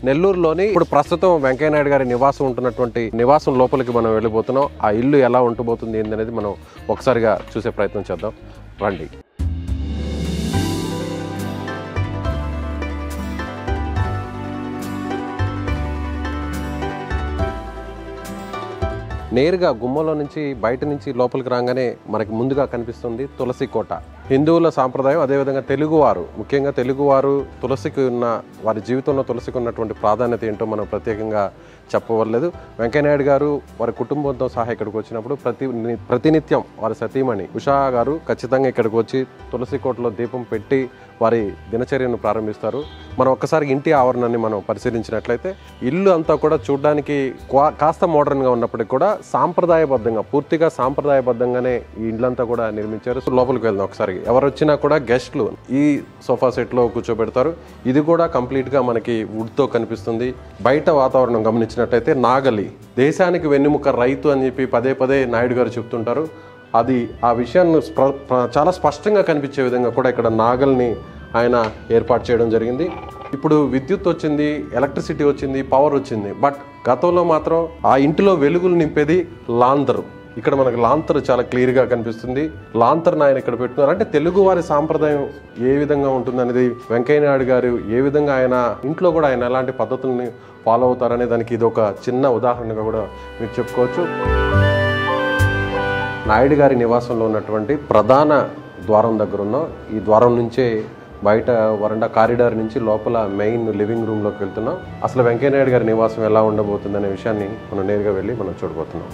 నెల్లూరులోని ఇప్పుడు ప్రస్తుతం వెంకయ్యనాయుడు గారి నివాసం ఉంటున్నటువంటి నివాసం లోపలికి మనం వెళ్ళిపోతున్నాం ఆ ఇల్లు ఎలా ఉంటబోతుంది ఏందనేది మనం ఒకసారిగా చూసే ప్రయత్నం చేద్దాం రండి నేరుగా గుమ్మలో నుంచి బయట నుంచి లోపలికి రాగానే మనకి ముందుగా కనిపిస్తుంది తులసి కోట హిందువుల సాంప్రదాయం అదేవిధంగా తెలుగువారు ముఖ్యంగా తెలుగువారు తులసికి ఉన్న వారి జీవితంలో తులసికి ఉన్నటువంటి ప్రాధాన్యత ఏంటో మనం ప్రత్యేకంగా చెప్పవలేదు వెంకయ్యనాయుడు గారు వారి కుటుంబంతో సహా ఇక్కడికి వచ్చినప్పుడు ప్రతి ప్రతినిత్యం వారి సతీమణి ఉషా గారు ఖచ్చితంగా ఇక్కడికి వచ్చి తులసి కోటలో దీపం పెట్టి వారి దినచర్యను ప్రారంభిస్తారు మనం ఒక్కసారి ఇంటి ఆవరణాన్ని మనం పరిశీలించినట్లయితే ఇల్లు అంతా కూడా చూడడానికి క్వా- కాస్త మోడర్న్గా ఉన్నప్పటికీ కూడా సాంప్రదాయబద్ధంగా పూర్తిగా సాంప్రదాయబద్ధంగానే ఈ ఇల్లంతా కూడా నిర్మించారు సో లోపలికి వెళ్దాం ఒకసారి ఎవరు వచ్చినా కూడా గెస్ట్లు ఈ సోఫా సెట్లో కూర్చోబెడతారు ఇది కూడా కంప్లీట్గా మనకి వుడ్తో కనిపిస్తుంది బయట వాతావరణం గమనించినట్లయితే నాగలి దేశానికి వెన్నెముక రైతు అని చెప్పి పదే పదే నాయుడు గారు చెప్తుంటారు అది ఆ విషయాన్ని స్ప్ర- ప్ర- చాలా స్పష్టంగా కనిపించే విధంగా కూడా ఇక్కడ నాగల్ని ఆయన ఏర్పాటు చేయడం జరిగింది ఇప్పుడు విద్యుత్ వచ్చింది ఎలక్ట్రిసిటీ వచ్చింది పవర్ వచ్చింది బట్ గతంలో మాత్రం ఆ ఇంటిలో వెలుగులు నింపేది లాంతరు ఇక్కడ మనకు లాంతరు చాలా క్లియర్గా కనిపిస్తుంది లాంతర్ని ఆయన ఇక్కడ పెట్టుకున్నారు అంటే తెలుగు వారి సాంప్రదాయం ఏ విధంగా ఉంటుందనేది వెంకయ్య నాయుడు గారు ఏ విధంగా ఆయన ఇంట్లో కూడా ఆయన ఎలాంటి పద్ధతుల్ని ఫాలో అవుతారనే దానికి ఇది ఒక చిన్న ఉదాహరణగా కూడా మీకు చెప్పుకోవచ్చు నాయుడు గారి నివాసంలో ఉన్నటువంటి ప్రధాన ద్వారం దగ్గర ఉన్న ఈ ద్వారం నుంచే బయట వరండా కారిడార్ నుంచి లోపల మెయిన్ లివింగ్ రూమ్లోకి వెళ్తున్నాం అసలు వెంకయ్యనాయుడు గారి నివాసం ఎలా ఉండబోతుంది అనే విషయాన్ని మనం నేరుగా వెళ్ళి మనం చూడబోతున్నాం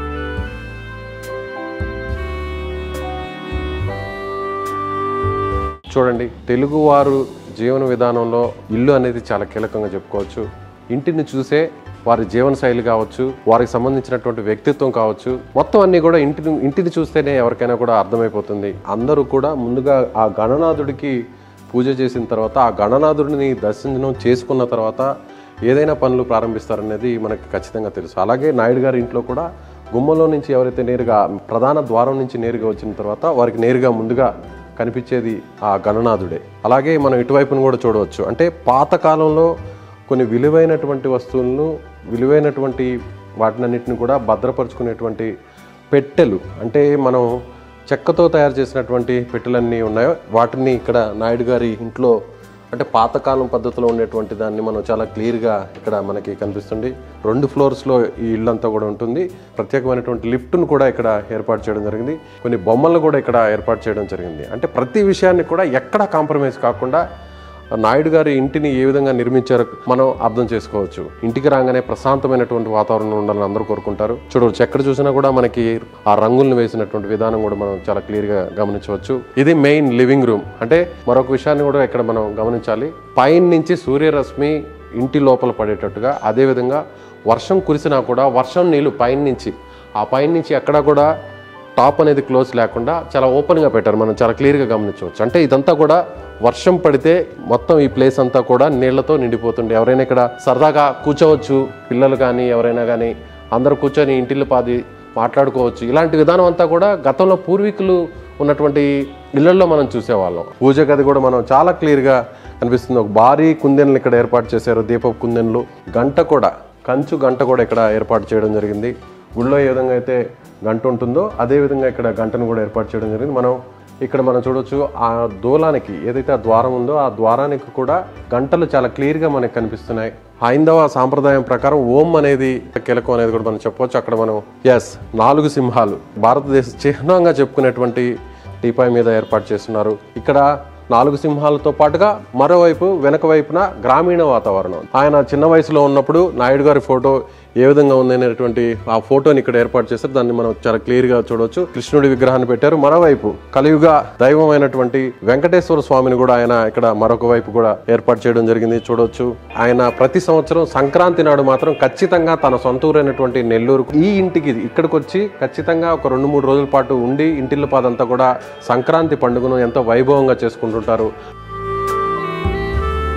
చూడండి తెలుగువారు జీవన విధానంలో ఇల్లు అనేది చాలా కీలకంగా చెప్పుకోవచ్చు ఇంటిని చూసే వారి జీవన శైలి కావచ్చు వారికి సంబంధించినటువంటి వ్యక్తిత్వం కావచ్చు మొత్తం అన్ని కూడా ఇంటిని ఇంటిని చూస్తేనే ఎవరికైనా కూడా అర్థమైపోతుంది అందరూ కూడా ముందుగా ఆ గణనాథుడికి పూజ చేసిన తర్వాత ఆ గణనాథుడిని దర్శనం చేసుకున్న తర్వాత ఏదైనా పనులు ప్రారంభిస్తారనేది మనకి ఖచ్చితంగా తెలుసు అలాగే నాయుడు గారి ఇంట్లో కూడా గుమ్మలో నుంచి ఎవరైతే నేరుగా ప్రధాన ద్వారం నుంచి నేరుగా వచ్చిన తర్వాత వారికి నేరుగా ముందుగా కనిపించేది ఆ గణనాథుడే అలాగే మనం ఇటువైపును కూడా చూడవచ్చు అంటే పాతకాలంలో కొన్ని విలువైనటువంటి వస్తువులను విలువైనటువంటి వాటినన్నిటిని కూడా భద్రపరుచుకునేటువంటి పెట్టెలు అంటే మనం చెక్కతో తయారు చేసినటువంటి పెట్టెలన్నీ ఉన్నాయో వాటిని ఇక్కడ నాయుడు గారి ఇంట్లో అంటే పాతకాలం పద్ధతిలో ఉండేటువంటి దాన్ని మనం చాలా క్లియర్గా ఇక్కడ మనకి కనిపిస్తుంది రెండు ఫ్లోర్స్లో ఈ ఇల్లంతా కూడా ఉంటుంది ప్రత్యేకమైనటువంటి లిఫ్ట్ను కూడా ఇక్కడ ఏర్పాటు చేయడం జరిగింది కొన్ని బొమ్మలను కూడా ఇక్కడ ఏర్పాటు చేయడం జరిగింది అంటే ప్రతి విషయాన్ని కూడా ఎక్కడ కాంప్రమైజ్ కాకుండా నాయుడు గారి ఇంటిని ఏ విధంగా నిర్మించారో మనం అర్థం చేసుకోవచ్చు ఇంటికి రాగానే ప్రశాంతమైనటువంటి వాతావరణం ఉండాలని అందరూ కోరుకుంటారు చూడవచ్చు ఎక్కడ చూసినా కూడా మనకి ఆ రంగులను వేసినటువంటి విధానం కూడా మనం చాలా క్లియర్ గా గమనించవచ్చు ఇది మెయిన్ లివింగ్ రూమ్ అంటే మరొక విషయాన్ని కూడా ఇక్కడ మనం గమనించాలి పైన నుంచి సూర్యరశ్మి ఇంటి లోపల పడేటట్టుగా అదేవిధంగా వర్షం కురిసినా కూడా వర్షం నీళ్లు పైన నుంచి ఆ పైన నుంచి ఎక్కడా కూడా టాప్ అనేది క్లోజ్ లేకుండా చాలా ఓపెన్గా పెట్టారు మనం చాలా క్లియర్గా గమనించవచ్చు అంటే ఇదంతా కూడా వర్షం పడితే మొత్తం ఈ ప్లేస్ అంతా కూడా నీళ్లతో నిండిపోతుంది ఎవరైనా ఇక్కడ సరదాగా కూర్చోవచ్చు పిల్లలు కానీ ఎవరైనా కానీ అందరూ కూర్చొని ఇంటిల్లు పాది మాట్లాడుకోవచ్చు ఇలాంటి విధానం అంతా కూడా గతంలో పూర్వీకులు ఉన్నటువంటి ఇళ్లలో మనం చూసేవాళ్ళం పూజ గది కూడా మనం చాలా క్లియర్గా కనిపిస్తుంది ఒక భారీ కుందెన్లు ఇక్కడ ఏర్పాటు చేశారు దీపపు కుందెన్లు గంట కూడా కంచు గంట కూడా ఇక్కడ ఏర్పాటు చేయడం జరిగింది గుళ్ళో ఏ విధంగా అయితే గంట ఉంటుందో అదే విధంగా ఇక్కడ గంటను కూడా ఏర్పాటు చేయడం జరిగింది మనం ఇక్కడ మనం చూడొచ్చు ఆ దూలానికి ఏదైతే ఆ ద్వారం ఉందో ఆ ద్వారానికి కూడా గంటలు చాలా క్లియర్గా మనకు కనిపిస్తున్నాయి హైందవ సాంప్రదాయం ప్రకారం ఓం అనేది కీలకం అనేది కూడా మనం చెప్పవచ్చు అక్కడ మనం ఎస్ నాలుగు సింహాలు భారతదేశ చిహ్నంగా చెప్పుకునేటువంటి టీపాయ్ మీద ఏర్పాటు చేస్తున్నారు ఇక్కడ నాలుగు సింహాలతో పాటుగా మరోవైపు వెనక వైపున గ్రామీణ వాతావరణం ఆయన చిన్న వయసులో ఉన్నప్పుడు నాయుడు గారి ఫోటో ఏ విధంగా ఉంది అనేటువంటి ఆ ఫోటోని ఇక్కడ ఏర్పాటు చేశారు దాన్ని మనం చాలా క్లియర్ గా చూడవచ్చు కృష్ణుడి విగ్రహాన్ని పెట్టారు మరోవైపు కలియుగ దైవం అయినటువంటి వెంకటేశ్వర స్వామిని కూడా ఆయన ఇక్కడ మరొక వైపు కూడా ఏర్పాటు చేయడం జరిగింది చూడవచ్చు ఆయన ప్రతి సంవత్సరం సంక్రాంతి నాడు మాత్రం ఖచ్చితంగా తన సొంత ఊరైనటువంటి నెల్లూరు ఈ ఇంటికి ఇక్కడికి వచ్చి ఖచ్చితంగా ఒక రెండు మూడు రోజుల పాటు ఉండి ఇంటిల్ల పాదంతా కూడా సంక్రాంతి పండుగను ఎంతో వైభవంగా చేసుకుంటుంటారు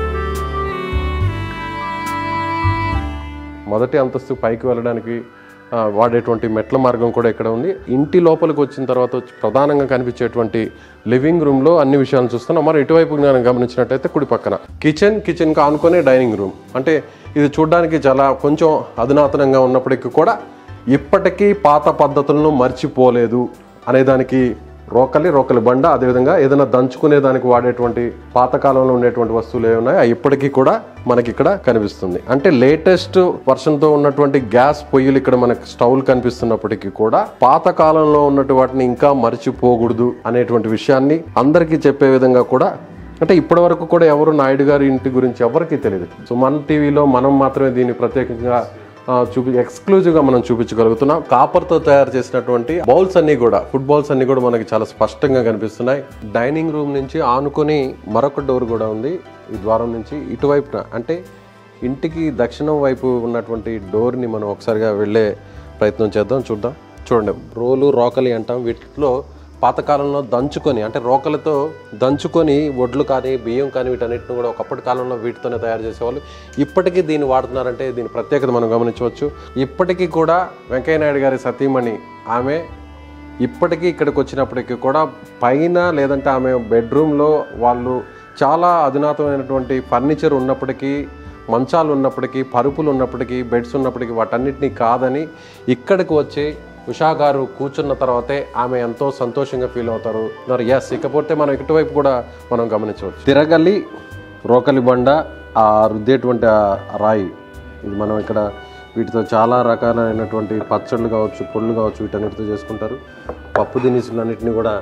మొదటి అంతస్తు పైకి వెళ్ళడానికి ఆ, వాడేటువంటి మెట్ల మార్గం కూడా ఇక్కడ ఉంది ఇంటి లోపలికి వచ్చిన తర్వాత వచ్చి ప్రధానంగా కనిపించేటువంటి లివింగ్ రూమ్ లో అన్ని విషయాలు చూస్తున్నాం మరి ఇటువైపు మనం గమనించినట్టయితే కుడి పక్కన కిచెన్ కిచెన్ కి ఆనుకునే డైనింగ్ రూమ్ అంటే ఇది చూడడానికి చాలా కొంచెం అధునాతనంగా ఉన్నప్పటికీ కూడా ఇప్పటికీ పాత పద్ధతులను మర్చిపోలేదు అనేదానికి రోకలి రోకలి బండ అదేవిధంగా ఏదైనా దంచుకునే దానికి వాడేటువంటి పాతకాలంలో ఉండేటువంటి వస్తువులు ఏమి ఉన్నాయో అవి ఇప్పటికీ కూడా మనకి ఇక్కడ కనిపిస్తుంది అంటే లేటెస్ట్ వర్షన్తో ఉన్నటువంటి గ్యాస్ పొయ్యిలు ఇక్కడ మనకి స్టవ్లు కనిపిస్తున్నప్పటికీ కూడా పాత కాలంలో ఉన్నటువంటి వాటిని ఇంకా మర్చిపోకూడదు అనేటువంటి విషయాన్ని అందరికీ చెప్పే విధంగా కూడా అంటే ఇప్పటి వరకు కూడా ఎవరు నాయుడు గారి ఇంటి గురించి ఎవరికీ తెలియదు సో మన టీవీలో మనం మాత్రమే దీన్ని ప్రత్యేకంగా ఆ, చూపి ఎక్స్క్లూజివ్ గా మనం చూపించగలుగుతున్నాం కాపర్ తో తయారు చేసినటువంటి బౌల్స్ అన్ని కూడా ఫుడ్ బౌల్స్ అన్ని కూడా మనకి చాలా స్పష్టంగా కనిపిస్తున్నాయి డైనింగ్ రూమ్ నుంచి ఆనుకొని మరొక డోర్ కూడా ఉంది ఈ ద్వారం నుంచి ఇటువైపున అంటే ఇంటికి దక్షిణం వైపు ఉన్నటువంటి డోర్ని మనం ఒకసారిగా వెళ్ళే ప్రయత్నం చేద్దాం చూద్దాం చూడండి రోలు రోకలి అంటాం వీటిలో పాతకాలంలో దంచుకొని అంటే రోకలతో దంచుకొని వడ్లు కానీ బియ్యం కానీ వీటన్నిటిని కూడా ఒకప్పటి కాలంలో వీటితోనే తయారు చేసేవాళ్ళు ఇప్పటికీ దీన్ని వాడుతున్నారంటే దీని ప్రత్యేకత మనం గమనించవచ్చు ఇప్పటికీ కూడా వెంకయ్య నాయుడు గారి సతీమణి ఆమె ఇప్పటికీ ఇక్కడికి వచ్చినప్పటికీ కూడా పైన లేదంటే ఆమె బెడ్రూమ్లో వాళ్ళు చాలా అధునాతమైనటువంటి ఫర్నిచర్ ఉన్నప్పటికీ మంచాలు ఉన్నప్పటికీ పరుపులు ఉన్నప్పటికీ బెడ్స్ ఉన్నప్పటికీ వాటన్నిటినీ కాదని ఇక్కడికి వచ్చి ఉషా గారు కూర్చున్న తర్వాతే ఆమె ఎంతో సంతోషంగా ఫీల్ అవుతారు మరి ఎస్ ఇకపోతే మనం ఇటువైపు కూడా మనం గమనించవచ్చు తిరగలి రోకలి బండ ఆ రుద్దేటువంటి ఆ రాయి ఇది మనం ఇక్కడ వీటితో చాలా రకాలైనటువంటి పచ్చళ్ళు కావచ్చు పొళ్ళు కావచ్చు వీటన్నిటితో చేసుకుంటారు పప్పు దినుసులన్నిటిని కూడా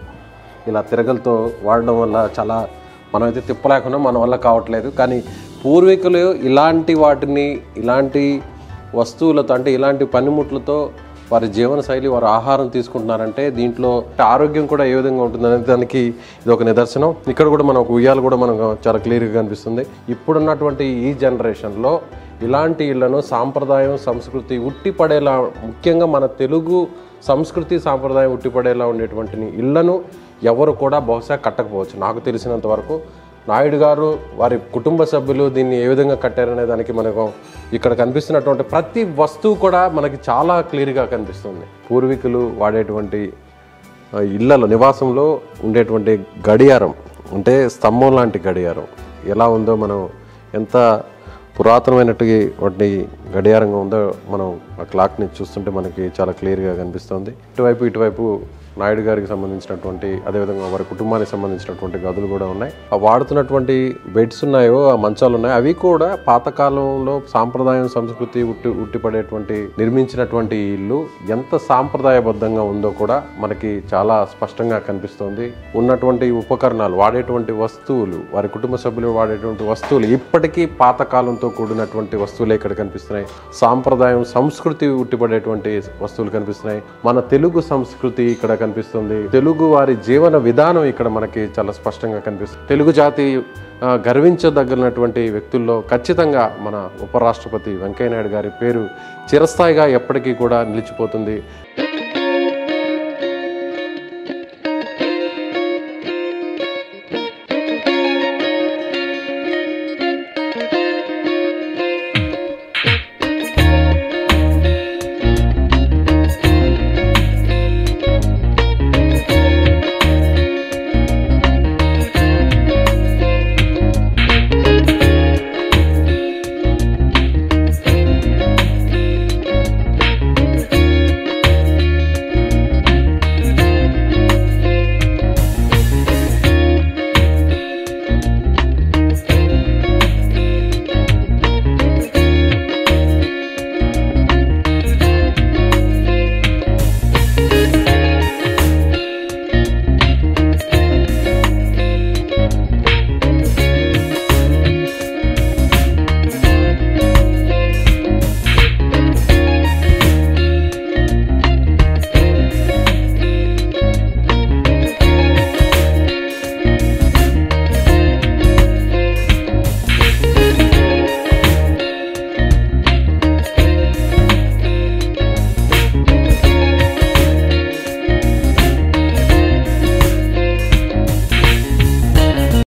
ఇలా తిరగలతో వాడడం వల్ల చాలా మనమైతే తిప్పలేకుండా మన వల్ల కావట్లేదు కానీ పూర్వీకులు ఇలాంటి వాటిని ఇలాంటి వస్తువులతో అంటే ఇలాంటి పనిముట్లతో వారి జీవన శైలి వారి ఆహారం తీసుకుంటున్నారంటే దీంట్లో ఆరోగ్యం కూడా ఏ విధంగా ఉంటుందనే దానికి ఇది ఒక నిదర్శనం ఇక్కడ కూడా మనం ఒక ఉయ్యాలు కూడా మనం చాలా క్లియర్గా కనిపిస్తుంది ఇప్పుడున్నటువంటి ఈ జనరేషన్లో ఇలాంటి ఇళ్లను సాంప్రదాయం సంస్కృతి ఉట్టిపడేలా ముఖ్యంగా మన తెలుగు సంస్కృతి సాంప్రదాయం ఉట్టిపడేలా ఉండేటువంటి ఇళ్లను ఎవరు కూడా బహుశా కట్టకపోవచ్చు నాకు తెలిసినంత వరకు నాయుడు గారు వారి కుటుంబ సభ్యులు దీన్ని ఏ విధంగా కట్టారనే దానికి మనకు ఇక్కడ కనిపిస్తున్నటువంటి ప్రతి వస్తువు కూడా మనకి చాలా క్లియర్గా కనిపిస్తుంది పూర్వీకులు వాడేటువంటి ఆ, ఇళ్లలో నివాసంలో ఉండేటువంటి గడియారం అంటే స్తంభం లాంటి గడియారం ఎలా ఉందో మనం ఎంత పురాతనమైనట్టు వాటి గడియారంగా ఉందో మనం ఆ క్లాక్ని చూస్తుంటే మనకి చాలా క్లియర్గా కనిపిస్తుంది ఇటువైపు ఇటువైపు నాయుడు గారికి సంబంధించినటువంటి అదేవిధంగా వారి కుటుంబానికి సంబంధించినటువంటి గదులు కూడా ఉన్నాయి ఆ వాడుతున్నటువంటి బెడ్స్ ఉన్నాయో ఆ మంచాలు ఉన్నాయో అవి కూడా పాతకాలంలో సాంప్రదాయం సంస్కృతి ఉట్టి ఉట్టిపడేటువంటి నిర్మించినటువంటి ఈ ఇల్లు ఎంత సాంప్రదాయబద్ధంగా ఉందో కూడా మనకి చాలా స్పష్టంగా కనిపిస్తోంది ఉన్నటువంటి ఉపకరణాలు వాడేటువంటి వస్తువులు వారి కుటుంబ సభ్యులు వాడేటువంటి వస్తువులు ఇప్పటికీ పాతకాలంతో కూడినటువంటి వస్తువులే ఇక్కడ కనిపిస్తున్నాయి సాంప్రదాయం సంస్కృతి ఉట్టిపడేటువంటి వస్తువులు కనిపిస్తున్నాయి మన తెలుగు సంస్కృతి ఇక్కడ కనిపిస్తుంది తెలుగు వారి జీవన విధానం ఇక్కడ మనకి చాలా స్పష్టంగా కనిపిస్తుంది తెలుగు జాతి ఆ, గర్వించదగినటువంటి వ్యక్తుల్లో ఖచ్చితంగా మన ఉపరాష్ట్రపతి వెంకయ్యనాయుడు గారి పేరు చిరస్థాయిగా ఎప్పటికీ కూడా నిలిచిపోతుంది